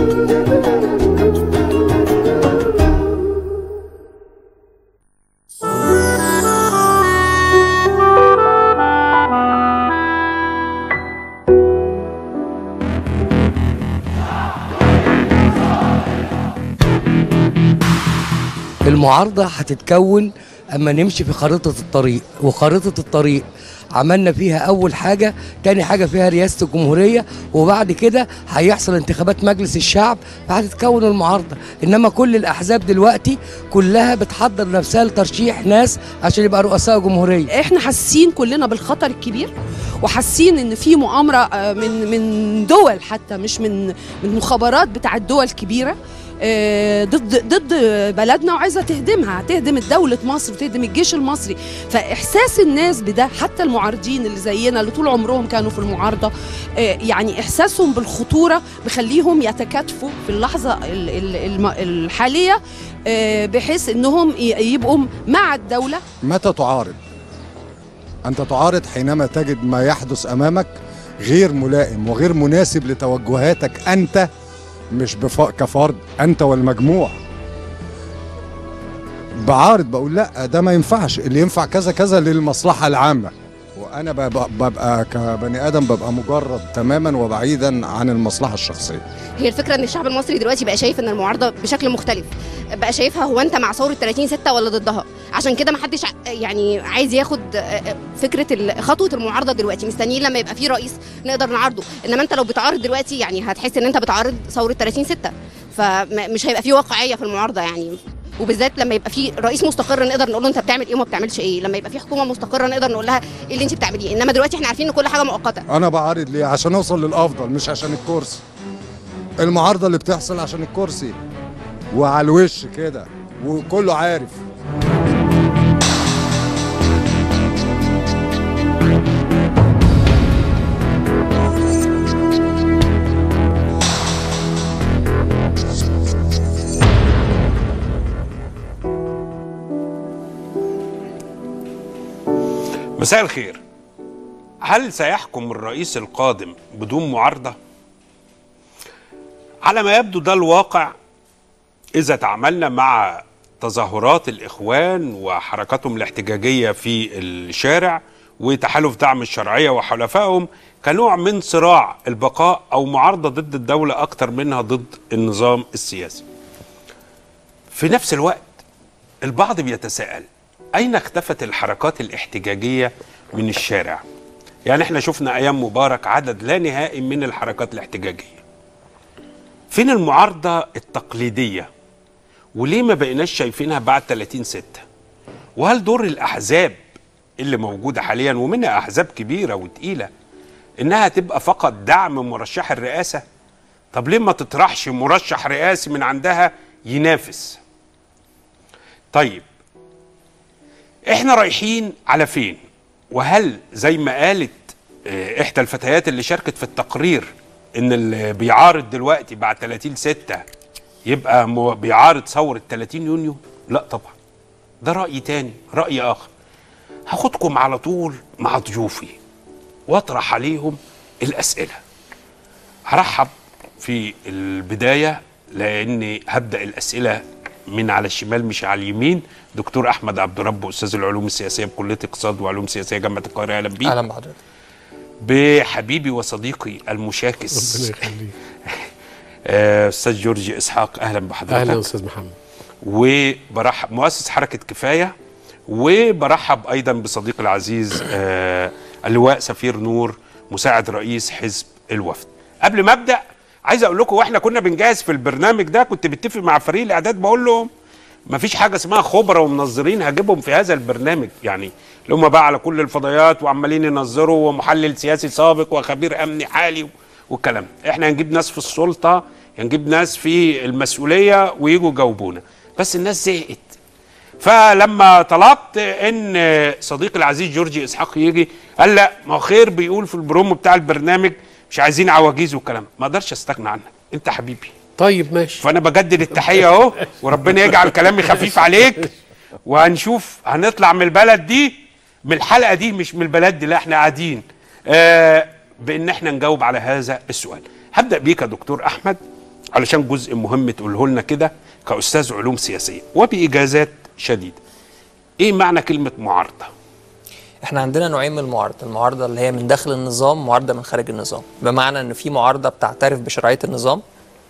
المعارضة هتتكون أما نمشي في خريطة الطريق وخريطة الطريق عملنا فيها أول حاجة تاني حاجة فيها رئاسة الجمهورية وبعد كده هيحصل انتخابات مجلس الشعب فهتتكون المعارضة إنما كل الأحزاب دلوقتي كلها بتحضر نفسها لترشيح ناس عشان يبقى رؤساء جمهورية احنا حاسين كلنا بالخطر الكبير وحاسين ان في مؤامره آه، من من دول حتى مش من من مخابرات بتاع الدول الكبيره آه، ضد ضد بلدنا وعايزه تهدمها تهدم الدوله مصر وتهدم الجيش المصري فاحساس الناس بده حتى المعارضين اللي زينا اللي طول عمرهم كانوا في المعارضه آه، يعني احساسهم بالخطوره بخليهم يتكاتفوا في اللحظه ال- ال- الم- الحاليه آه، بحيث انهم ي- يبقوا مع الدوله متى تعارض أنت تعارض حينما تجد ما يحدث أمامك غير ملائم وغير مناسب لتوجهاتك أنت مش بف... كفرد أنت والمجموع بعارض بقول لا ده ما ينفعش اللي ينفع كذا كذا للمصلحة العامة وأنا ببقى, ببقى كبني آدم ببقى مجرد تماما وبعيدا عن المصلحة الشخصية هي الفكره ان الشعب المصري دلوقتي بقى شايف ان المعارضه بشكل مختلف بقى شايفها هو انت مع ثوره 30 6 ولا ضدها عشان كده ما حدش ع- يعني عايز ياخد آه، آه، فكره ال- خطوه المعارضه دلوقتي مستنيين لما يبقى في رئيس نقدر نعارضه انما انت لو بتعارض دلوقتي يعني هتحس ان انت بتعارض ثوره 30 6 فمش هيبقى في واقعيه في المعارضه يعني وبالذات لما يبقى في رئيس مستقر نقدر نقول له انت بتعمل ايه وما بتعملش ايه لما يبقى في حكومه مستقره نقدر نقول لها ايه اللي انت بتعمليه انما دلوقتي احنا عارفين ان كل حاجه مؤقته أنا بعارض ليه عشان أوصل للأفضل مش عشان الكرسي المعارضة اللي بتحصل عشان الكرسي وعلى الوش كده وكله عارف مساء الخير هل سيحكم الرئيس القادم بدون معارضة؟ على ما يبدو ده الواقع إذا تعاملنا مع تظاهرات الإخوان وحركاتهم الاحتجاجية في الشارع وتحالف دعم الشرعية وحلفائهم كنوع من صراع البقاء أو معارضة ضد الدولة أكثر منها ضد النظام السياسي في نفس الوقت البعض بيتساءل أين اختفت الحركات الاحتجاجية من الشارع؟ يعني احنا شفنا أيام مبارك عدد لا نهائي من الحركات الاحتجاجية فين المعارضة التقليدية؟ وليه ما بقيناش شايفينها بعد 30 ستة؟ وهل دور الأحزاب اللي موجودة حاليا ومنها أحزاب كبيرة وتقيلة إنها تبقى فقط دعم مرشح الرئاسة؟ طب ليه ما تطرحش مرشح رئاسي من عندها ينافس؟ طيب احنا رايحين على فين وهل زي ما قالت آه، احدى الفتيات اللي شاركت في التقرير ان اللي بيعارض دلوقتي بعد 30 6 يبقى مو- بيعارض ثوره 30 يونيو لا طبعا ده راي تاني راي اخر هاخدكم على طول مع ضيوفي واطرح عليهم الاسئله هرحب في البدايه لاني هبدا الاسئله من على الشمال مش على اليمين دكتور احمد عبد رب استاذ العلوم السياسيه بكليه اقتصاد وعلوم سياسيه جامعه القاهره اهلا بيك اهلا بحضرتك بحبيبي وصديقي المشاكس ربنا يخليك آه، استاذ جورج اسحاق اهلا بحضرتك اهلا استاذ محمد وبرحب مؤسس حركه كفايه وبرحب ايضا بصديقي العزيز آه اللواء سفير نور مساعد رئيس حزب الوفد قبل ما ابدا عايز اقول لكم واحنا كنا بنجهز في البرنامج ده كنت بتفق مع فريق الاعداد بقول لهم مفيش حاجه اسمها خبراء ومنظرين هجيبهم في هذا البرنامج يعني اللي هم بقى على كل الفضائيات وعمالين ينظروا ومحلل سياسي سابق وخبير امني حالي والكلام ده. احنا هنجيب ناس في السلطه هنجيب ناس في المسؤوليه ويجوا يجاوبونا بس الناس زهقت فلما طلبت ان صديقي العزيز جورجي اسحاق يجي قال لا ما هو خير بيقول في البرومو بتاع البرنامج مش عايزين عواجيز والكلام ما اقدرش استغنى عنك انت حبيبي طيب ماشي فانا بجدد التحيه اهو وربنا يجعل كلامي خفيف عليك وهنشوف هنطلع من البلد دي من الحلقه دي مش من البلد دي لا احنا قاعدين آه بان احنا نجاوب على هذا السؤال هبدا بيك يا دكتور احمد علشان جزء مهم تقوله لنا كده كاستاذ علوم سياسيه وباجازات شديده ايه معنى كلمه معارضه احنا عندنا نوعين من المعارضه المعارضه اللي هي من داخل النظام معارضه من خارج النظام بمعنى ان في معارضه بتعترف بشرعيه النظام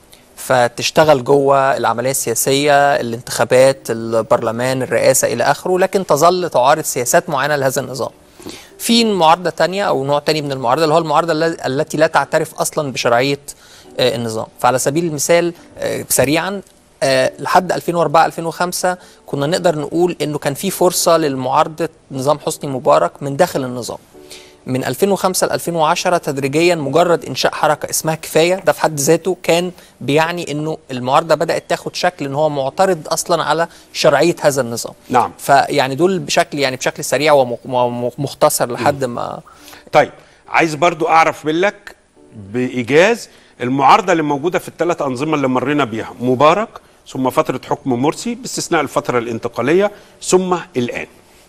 فتشتغل جوه العمليه السياسيه الانتخابات البرلمان الرئاسه الى اخره لكن تظل تعارض سياسات معينه لهذا النظام في معارضه تانية او نوع تاني من المعارضه اللي هو المعارضه الل- التي لا تعترف اصلا بشرعيه آه، النظام فعلى سبيل المثال آه، سريعا آه، لحد 2004 2005 كنا نقدر نقول انه كان في فرصه للمعارضه نظام حسني مبارك من داخل النظام من 2005 ل 2010 تدريجيا مجرد انشاء حركه اسمها كفايه ده في حد ذاته كان بيعني انه المعارضه بدات تاخد شكل ان هو معترض اصلا على شرعيه هذا النظام نعم. فيعني دول بشكل يعني بشكل سريع ومختصر لحد ما طيب عايز برضو اعرف منك بايجاز المعارضه اللي موجوده في الثلاث انظمه اللي مرينا بيها مبارك ثم فتره حكم مرسي باستثناء الفتره الانتقاليه ثم الان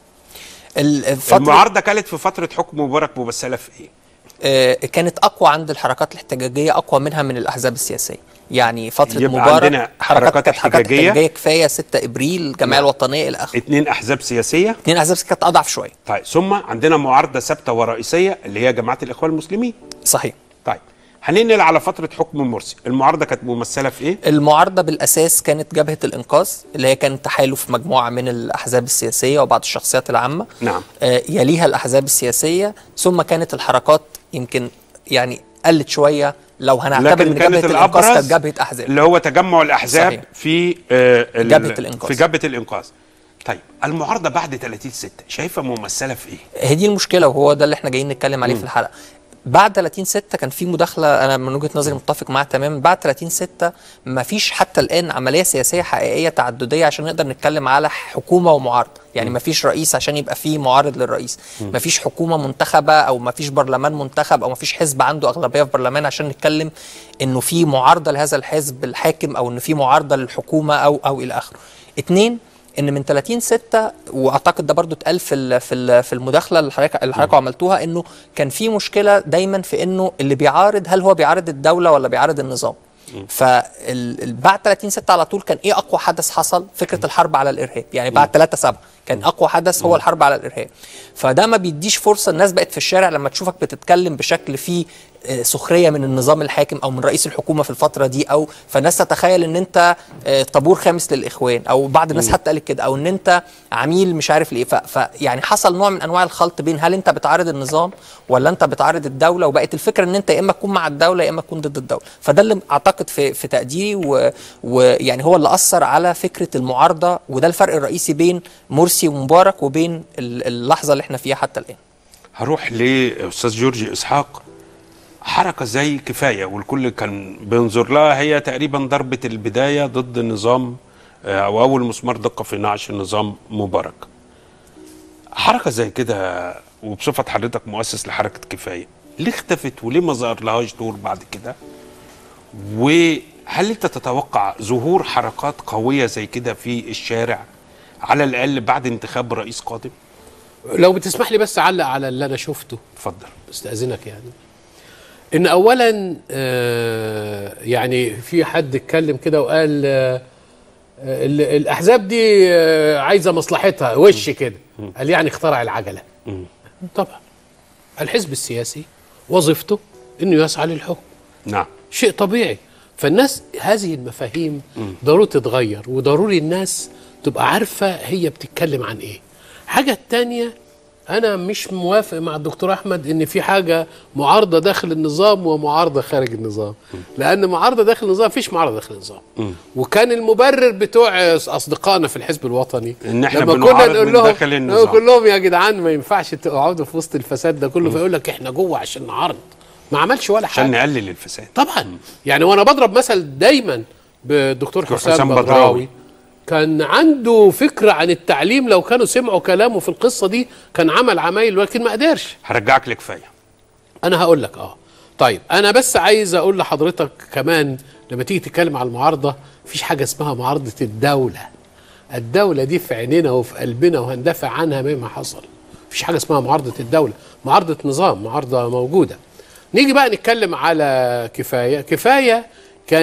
ال- الفترة المعارضه كانت في فتره حكم مبارك ممثله في ايه آه، كانت اقوى عند الحركات الاحتجاجيه اقوى منها من الاحزاب السياسيه يعني فتره يبقى مبارك عندنا حركات كانت حركات احتجاجية. احتجاجيه كفايه 6 ابريل الجمعيه نعم. الوطنيه الى اخره اتنين احزاب سياسيه اثنين احزاب كانت اضعف شويه طيب ثم عندنا معارضه ثابته ورئيسيه اللي هي جماعه الاخوان المسلمين صحيح طيب هننقل على فتره حكم مرسي المعارضه كانت ممثله في ايه المعارضه بالاساس كانت جبهه الانقاذ اللي هي كانت تحالف مجموعه من الاحزاب السياسيه وبعض الشخصيات العامه نعم. آه، يليها الاحزاب السياسيه ثم كانت الحركات يمكن يعني قلت شويه لو هنعتبر لكن ان كانت جبهه الانقاذ الابرز كانت جبهه احزاب اللي هو تجمع الاحزاب صحيح. في آه ال- جبهة الإنقاذ. في جبهه الانقاذ طيب المعارضه بعد 30 6 شايفه ممثله في ايه هي دي المشكله وهو ده اللي احنا جايين نتكلم عليه في الحلقه بعد 30 6 كان في مداخله انا من وجهه نظري متفق معاها تماما بعد 30 6 ما فيش حتى الان عمليه سياسيه حقيقيه تعدديه عشان نقدر نتكلم على حكومه ومعارضه يعني ما فيش رئيس عشان يبقى فيه معارض للرئيس ما فيش حكومه منتخبه او ما فيش برلمان منتخب او ما فيش حزب عنده اغلبيه في برلمان عشان نتكلم انه في معارضه لهذا الحزب الحاكم او انه في معارضه للحكومه او او الى اخره اتنين ان من 30 6 واعتقد ده برضو اتقال في ال- في ال- في المداخله اللي حضرتك اللي حضرتك عملتوها انه كان في مشكله دايما في انه اللي بيعارض هل هو بيعارض الدوله ولا بيعارض النظام فبعد 30 6 على طول كان ايه اقوى حدث حصل فكره الحرب على الارهاب يعني بعد 3 7 كان اقوى حدث هو الحرب على الارهاب فده ما بيديش فرصه الناس بقت في الشارع لما تشوفك بتتكلم بشكل فيه آه، سخريه من النظام الحاكم او من رئيس الحكومه في الفتره دي او فالناس تتخيل ان انت آه، طابور خامس للاخوان او بعض الناس حتى قالت كده او ان انت عميل مش عارف ليه ف- فيعني حصل نوع من انواع الخلط بين هل انت بتعارض النظام ولا انت بتعارض الدوله وبقت الفكره ان انت يا اما تكون مع الدوله يا اما تكون ضد الدوله فده اللي اعتقد في في تقديري و- ويعني هو اللي اثر على فكره المعارضه وده الفرق الرئيسي بين مرسي ومبارك وبين ال- اللحظه اللي احنا فيها حتى الان هروح لاستاذ جورج اسحاق حركه زي كفايه والكل كان بينظر لها هي تقريبا ضربه البدايه ضد نظام آه، او اول مسمار دقه في نعش نظام مبارك حركه زي كده وبصفه حضرتك مؤسس لحركه كفايه ليه اختفت وليه ما ظهر لهاش دور بعد كده وهل انت تتوقع ظهور حركات قويه زي كده في الشارع على الاقل بعد انتخاب رئيس قادم لو بتسمح لي بس اعلق على اللي انا شفته اتفضل استاذنك يعني ان اولا آه، يعني في حد اتكلم كده وقال آه، آه، ال- الاحزاب دي آه، عايزه مصلحتها وش كده قال يعني اخترع العجله طبعا الحزب السياسي وظيفته انه يسعى للحكم نعم شيء طبيعي فالناس هذه المفاهيم ضروري تتغير وضروري الناس تبقى عارفة هي بتتكلم عن ايه حاجة التانية انا مش موافق مع الدكتور احمد ان في حاجة معارضة داخل النظام ومعارضة خارج النظام لان معارضة داخل النظام فيش معارضة داخل النظام وكان المبرر بتوع اصدقائنا في الحزب الوطني إن إحنا لما بنعارض كنا نقول من لهم داخل النظام. نقول لهم يا جدعان ما ينفعش تقعدوا في وسط الفساد ده كله فيقول لك احنا جوه عشان نعارض ما عملش ولا حاجه عشان نقلل الفساد طبعا يعني وانا بضرب مثل دايما بدكتور دكتور حسام حسام بدراوي بدراوي. كان عنده فكره عن التعليم لو كانوا سمعوا كلامه في القصه دي كان عمل عمايل ولكن ما قدرش هرجعك لكفايه انا هقول لك اه طيب انا بس عايز اقول لحضرتك كمان لما تيجي تتكلم على المعارضه مفيش حاجه اسمها معارضه الدوله الدوله دي في عينينا وفي قلبنا وهندافع عنها مهما حصل مفيش حاجه اسمها معارضه الدوله معارضه نظام معارضه موجوده نيجي بقى نتكلم على كفايه كفايه كانت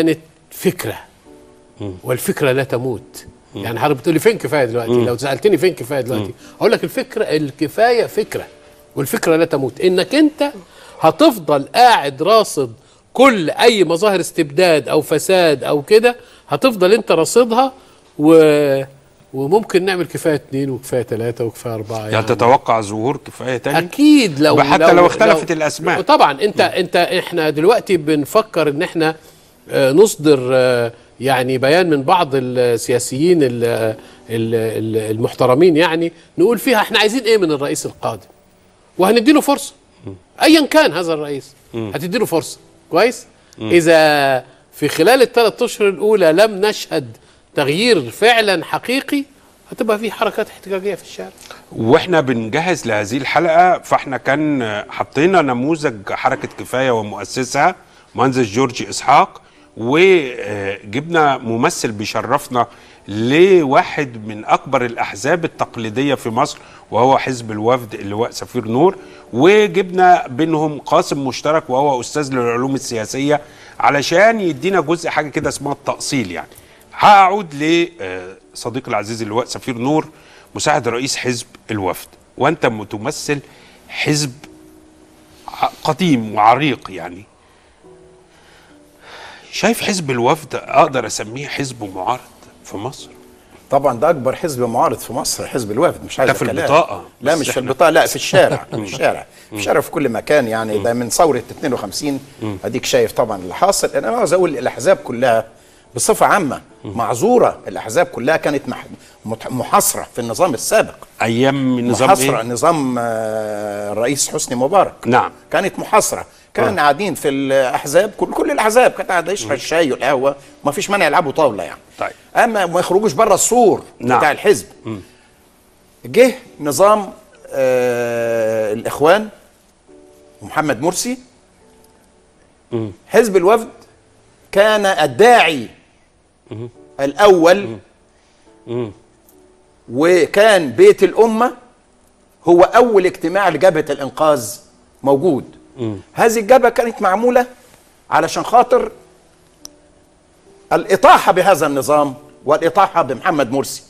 فكره والفكره لا تموت يعني حضرتك بتقول لي فين كفايه دلوقتي لو سالتني فين كفايه دلوقتي اقول لك الفكره الكفايه فكره والفكره لا تموت انك انت هتفضل قاعد راصد كل اي مظاهر استبداد او فساد او كده هتفضل انت راصدها و وممكن نعمل كفايه اتنين وكفايه ثلاثه وكفايه اربعه يعني تتوقع ظهور كفايه تاني اكيد لو حتى لو اختلفت الأسماء. طبعا انت انت احنا دلوقتي بنفكر ان احنا آه، نصدر آه، يعني بيان من بعض السياسيين ال- ال- ال- المحترمين يعني نقول فيها احنا عايزين ايه من الرئيس القادم وهنديله فرصه ايا كان هذا الرئيس هتديله فرصه كويس اذا في خلال الثلاث اشهر الاولى لم نشهد تغيير فعلا حقيقي هتبقى في حركات احتجاجيه في الشارع واحنا بنجهز لهذه الحلقه فاحنا كان حطينا نموذج حركه كفايه ومؤسسها مهندس جورج اسحاق وجبنا ممثل بيشرفنا لواحد من اكبر الاحزاب التقليديه في مصر وهو حزب الوفد اللواء سفير نور وجبنا بينهم قاسم مشترك وهو استاذ للعلوم السياسيه علشان يدينا جزء حاجه كده اسمها التاصيل يعني هقعد لصديقي العزيز اللواء سفير نور مساعد رئيس حزب الوفد وانت متمثل حزب ع- قديم وعريق يعني شايف حزب الوفد اقدر اسميه حزب معارض في مصر طبعا ده اكبر حزب معارض في مصر حزب الوفد مش عايز ده في كلام. البطاقة، لا بس مش في إحنا- البطاقه لا في الشارع في الشارع في الشارع في كل مكان يعني ده من ثوره 52 اديك شايف طبعا اللي حاصل انا عاوز اقول الاحزاب كلها بصفه عامه معذوره الاحزاب كلها كانت مح- مت- محاصره في النظام السابق ايام نظام محاصره ايه نظام آه، الرئيس حسني مبارك نعم. كانت محاصره كان قاعدين في الاحزاب كل كل الاحزاب كانت قاعده يشرب الشاي والقهوه ما فيش مانع يلعبوا طاوله يعني طيب. اما ما يخرجوش بره السور نعم. بتاع الحزب جه نظام آه الاخوان ومحمد مرسي حزب الوفد كان الداعي الاول وكان بيت الامه هو اول اجتماع لجبهه الانقاذ موجود هذه الجبهه كانت معموله علشان خاطر الاطاحه بهذا النظام والاطاحه بمحمد مرسي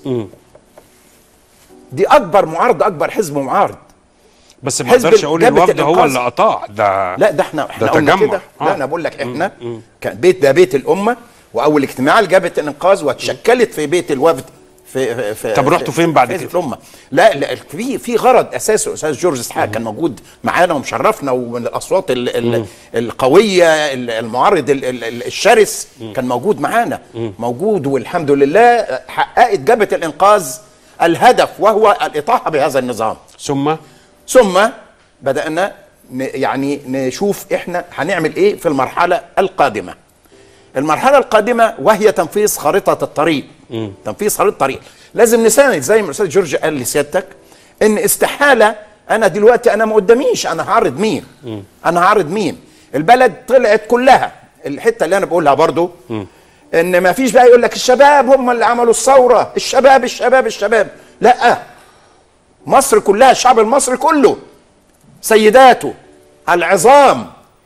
دي اكبر معارضه اكبر حزب معارض بس ما حزب اقدرش اقول جبهة الوفد هو الإنقاذ. اللي قطاع ده لا ده احنا احنا ده قلنا تجمع. كده آه. لا انا بقول لك احنا كان بيت ده بيت الامه واول اجتماع لجبهه الانقاذ واتشكلت في بيت الوفد في في, في طب رحتوا فين بعد في كده؟ الامه لا لا في في غرض اساسي استاذ جورج اسحاق كان موجود معانا ومشرفنا ومن الاصوات ال ال القويه ال- المعارض ال ال ال الشرس كان موجود معانا موجود والحمد لله حققت جبهه الانقاذ الهدف وهو الاطاحه بهذا النظام ثم ثم بدأنا ن- يعني نشوف احنا هنعمل ايه في المرحلة القادمة المرحلة القادمة وهي تنفيذ خارطة الطريق تنفيذ خارطة الطريق لازم نساند زي ما الأستاذ جورج قال لسيادتك إن استحالة أنا دلوقتي أنا ما قداميش أنا هعرض مين أنا هعرض مين البلد طلعت كلها الحتة اللي أنا بقولها برضو إن ما فيش بقى يقول لك الشباب هم اللي عملوا الثورة الشباب الشباب الشباب لا مصر كلها الشعب المصري كله سيداته العظام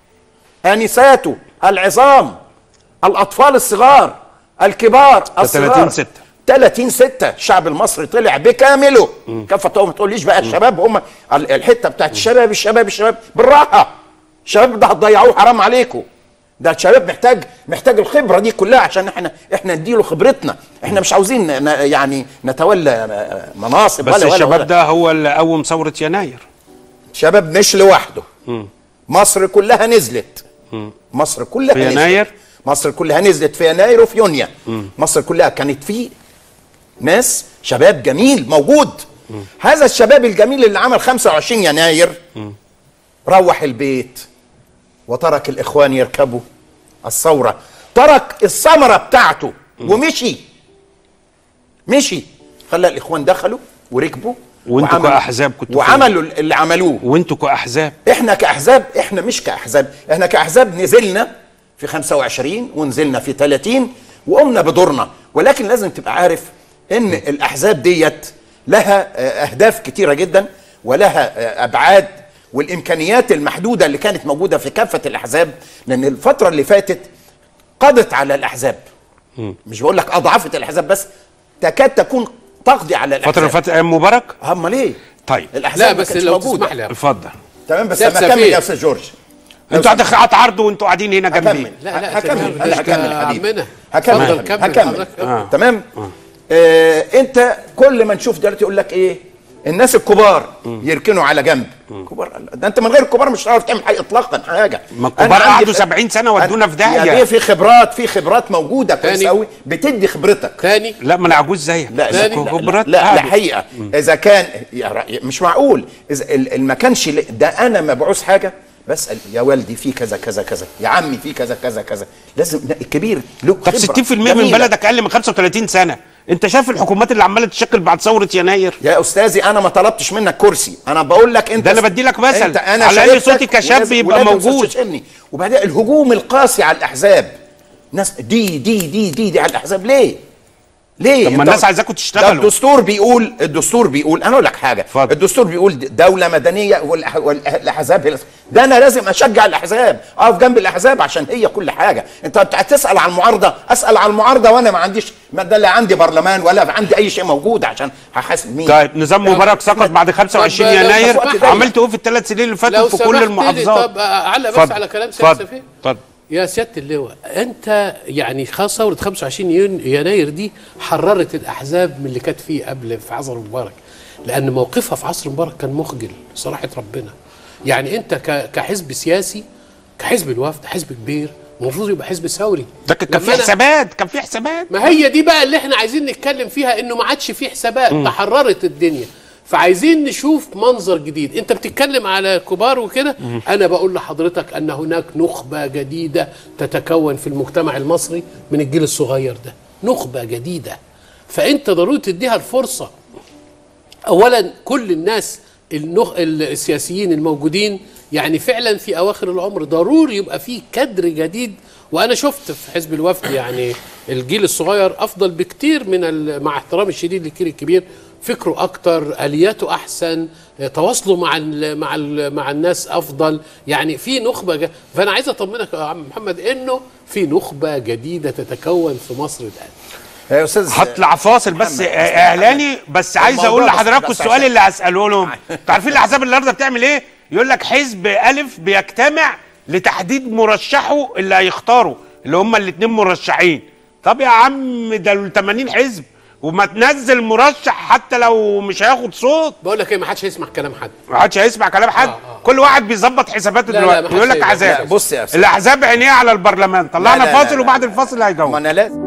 آنساته العظام الأطفال الصغار الكبار الصغار 30 ستة. 30 6 الشعب المصري طلع بكامله كفة ما تقوليش بقى الشباب هم ال- الحته بتاعت الشباب الشباب الشباب بالراحه الشباب ده هتضيعوه حرام عليكم ده الشباب محتاج محتاج الخبره دي كلها عشان احنا احنا نديله خبرتنا احنا مش عاوزين ن- يعني نتولى مناصب بس ولا ولا الشباب ولا ده هو اللي قوم ثوره يناير شباب مش لوحده مصر كلها نزلت مصر كلها في نزلت. يناير؟ مصر كلها نزلت في يناير وفي يونيو مصر كلها كانت في ناس شباب جميل موجود هذا الشباب الجميل اللي عمل 25 يناير روح البيت وترك الاخوان يركبوا الثوره ترك الثمره بتاعته ومشي مشي خلى الاخوان دخلوا وركبوا وانتوا وعملوا- كأحزاب كنتوا وعملوا اللي عملوه وانتوا كاحزاب احنا كاحزاب احنا مش كاحزاب احنا كاحزاب نزلنا في 25 ونزلنا في 30 وقمنا بدورنا ولكن لازم تبقى عارف ان الاحزاب ديت لها آه، اهداف كتيره جدا ولها آه، ابعاد والامكانيات المحدوده اللي كانت موجوده في كافه الاحزاب لان الفتره اللي فاتت قضت على الاحزاب مش بقول لك اضعفت الاحزاب بس تكاد تكون تقضي على الفتره اللي الاحزاب فاتت ايام مبارك امال ايه طيب الاحزاب لا ما بس كانتش لو موجودة. تسمح لي اتفضل تمام بس سيد لما اكمل سفير. يا استاذ جورج لو انتوا سمحت. هتعرضوا وانتوا قاعدين هنا جنبي هكمل لا لا هكمل تمام. انا هكمل يا يا حبيبي عمنا. هكمل اتفضل، هكمل كمل هكمل حضرتك. آه. تمام آه انت كل ما نشوف دلوقتي يقول لك ايه الناس الكبار يركنوا على جنب كبار ده انت من غير الكبار مش هتعرف تعمل حاجه اطلاقا حاجه ما أنا الكبار عندي قعدوا ف- 70 سنة ودونا في داهية. يعني في خبرات في خبرات موجوده كويس تاني. قوي بتدي خبرتك تاني لا ما انا عجوز زيك لا بس لا لا, لا, خبرات لا, لا قعدوا. حقيقه اذا كان يا رأي- مش معقول اذا ال- ال- ما كانش ل- ده انا ما بعوز حاجه بسال يا والدي في كذا كذا كذا يا عمي في كذا كذا كذا لازم لا، الكبير له طب خبرة 60% من جميلة. بلدك اقل من 35 سنه انت شايف الحكومات اللي عماله تشكل بعد ثوره يناير يا استاذي انا ما طلبتش منك كرسي انا بقول لك انت ده أنا بدي لك مثل. انت انا على الأقل شايفتك صوتي كشاب ولازم- يبقى ولازم موجود. تستشعرني. وبعدين الهجوم القاسي على الاحزاب ناس دي دي دي دي, دي على الاحزاب ليه ليه طب ما أنت- الناس عايزاكم ده تشتغلوا الدستور بيقول الدستور بيقول انا اقول لك حاجه اتفضل. الدستور بيقول دوله مدنيه والأح- والاحزاب هي ده انا لازم اشجع الاحزاب اقف جنب الاحزاب عشان هي كل حاجه انت بتسال عن المعارضه اسال عن المعارضه وانا ما عنديش ما ده لا عندي برلمان ولا عندي اي شيء موجود عشان هحاسب مين طيب نظام مبارك سقط بعد 25 طب لو يناير سمحت- عملت ايه في الثلاث سنين اللي لو فاتوا في كل سمحت لي، المحافظات طب اعلق بس اتفضل. على كلام سيادة اتفضل سفير اتفضل يا سياده اللواء انت يعني خاصه ثوره 25 يون- يناير دي حررت الاحزاب من اللي كانت فيه قبل في عصر مبارك لان موقفها في عصر مبارك كان مخجل صراحه ربنا يعني انت ك- كحزب سياسي كحزب الوفد حزب كبير المفروض يبقى حزب ثوري ده كان لما في أنا- حسابات كان في حسابات ما هي دي بقى اللي احنا عايزين نتكلم فيها انه ما عادش فيه حسابات تحررت الدنيا فعايزين نشوف منظر جديد انت بتتكلم على كبار وكده انا بقول لحضرتك ان هناك نخبة جديدة تتكون في المجتمع المصري من الجيل الصغير ده نخبة جديدة فانت ضروري تديها الفرصة اولا كل الناس النخ... السياسيين الموجودين يعني فعلا في اواخر العمر ضروري يبقى في كادر جديد وانا شفت في حزب الوفد يعني الجيل الصغير افضل بكتير من ال... مع احترامي الشديد للجيل الكبير فكره اكتر الياته احسن تواصله مع ال... مع ال... مع الناس افضل يعني في نخبه ج... فانا عايز اطمنك يا عم محمد انه في نخبه جديده تتكون في مصر الان يا استاذ هطلع فاصل بس محمد، آه، اعلاني بس عايز الموضوع اقول بس- لحضراتكم بس السؤال عشان- اللي هساله لهم انتوا عارفين الاحزاب النهارده بتعمل ايه يقول لك حزب الف بيجتمع لتحديد مرشحه اللي هيختاره اللي هم الاثنين مرشحين طب يا عم ده ال 80 حزب وما تنزل مرشح حتى لو مش هياخد صوت بقول لك ايه ما حدش هيسمع كلام حد ما حدش هيسمع كلام حد آه، آه. كل واحد بيظبط حساباته لا، لا، دلوقتي ما حدش يقول لك هيبقى- احزاب لا، بص يا أستاذ. الاحزاب عينيها على البرلمان لا، طلعنا لا، لا، فاصل لا. وبعد الفاصل ما هيجاوب انا لازم